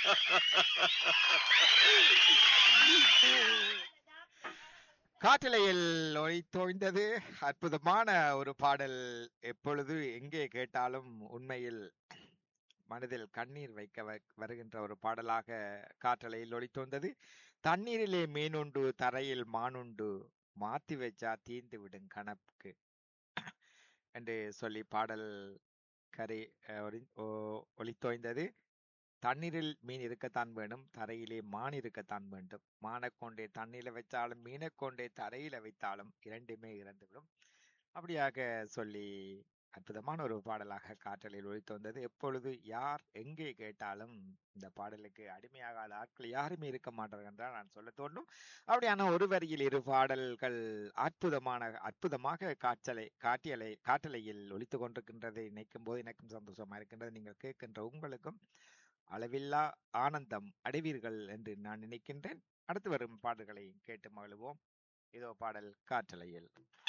காற்றலையில் ஒளி தோய்ந்தது அற்புதமான ஒரு பாடல் எப்பொழுது எங்கே கேட்டாலும் உண்மையில் மனதில் கண்ணீர் வைக்க வ- வருகின்ற ஒரு பாடலாக காற்றலையில் ஒளி தோய்ந்தது தண்ணீரிலே மீனுண்டு தரையில் மானுண்டு மாத்தி வச்சா தீந்து விடும் கணக்கு என்று சொல்லி பாடல் கரை அஹ், ஒளி- ஓ- ஒளி தோய்ந்தது தண்ணீரில் மீன் இருக்கத்தான் வேண்டும் தரையிலே மான் இருக்கத்தான் வேண்டும் மானைக் கொண்டே தண்ணீரில வைத்தாலும் மீனைக் கொண்டே தரையில வைத்தாலும் இரண்டுமே இறந்துவிடும் அப்படியாக சொல்லி அற்புதமான ஒரு பாடலாக காற்றலில் ஒழித்து வந்தது எப்பொழுது யார் எங்கே கேட்டாலும் இந்த பாடலுக்கு அடிமையாகாத ஆட்கள் யாருமே இருக்க மாட்டார்கள் என்றால் நான் சொல்ல தோன்றும் அப்படியான ஒரு வரியில் இரு பாடல்கள் அற்புதமான அற்புதமாக காற்றலை காட்டியலை காற்றலையில் ஒலித்து கொண்டிருக்கின்றது நினைக்கும் போது எனக்கும் சந்தோஷமா இருக்கின்றது நீங்கள் கேட்கின்ற உங்களுக்கும் அளவில்லா ஆனந்தம் அடைவீர்கள் என்று நான் நினைக்கின்றேன் அடுத்து வரும் பாடல்களை கேட்டு மகிழ்வோம் இதோ பாடல் காற்றலையில்